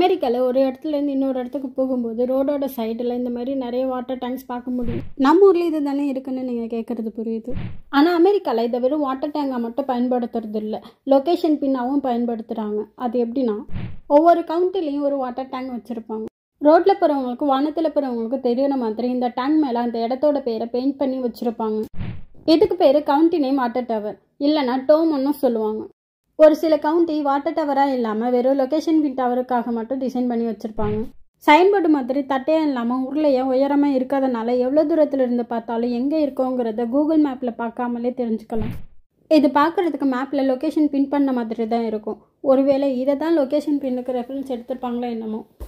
அமெரிக்காவில் ஒரு இடத்துலேருந்து இன்னொரு இடத்துக்கு போகும்போது ரோடோட சைடில் இந்த மாதிரி நிறைய வாட்டர் டேங்க்ஸ் பார்க்க முடியும் நம்ம ஊரில் இது தானே இருக்குன்னு நீங்கள் கேட்குறது புரியுது ஆனால் அமெரிக்காவில் இதை வெறும் வாட்டர் டேங்கை மட்டும் பயன்படுத்துறது இல்லை லொக்கேஷன் பின்னாவும் பயன்படுத்துகிறாங்க அது எப்படின்னா ஒவ்வொரு கவுண்டிலையும் ஒரு வாட்டர் டேங்க் வச்சுருப்பாங்க ரோட்டில் போகிறவங்களுக்கும் வானத்தில் போகிறவங்களுக்கும் தெரியுற மாதிரி இந்த டேங்க் மேலே அந்த இடத்தோட பேரை பெயிண்ட் பண்ணி வச்சுருப்பாங்க இதுக்கு பேர் கவுண்டி நேம் வாட்டர் டவர் இல்லைன்னா டோம்னு சொல்லுவாங்க ஒரு சில கவுண்டி வாட்டர் டவராக இல்லாமல் வெறும் லொக்கேஷன் பின் டவருக்காக மட்டும் டிசைன் பண்ணி வச்சுருப்பாங்க சைன்போர்டு மாதிரி தட்டையாக இல்லாமல் உருளையாக உயரமாக இருக்காதனால எவ்வளோ தூரத்தில் இருந்து பார்த்தாலும் எங்கே இருக்கோங்கிறத கூகுள் மேப்பில் பார்க்காமலே தெரிஞ்சுக்கலாம் இது பார்க்குறதுக்கு மேப்பில் லொக்கேஷன் பின் பண்ண மாதிரி தான் இருக்கும் ஒருவேளை இதை தான் லொக்கேஷன் பின்னுக்கு ரெஃபரன்ஸ் எடுத்திருப்பாங்களோ என்னமோ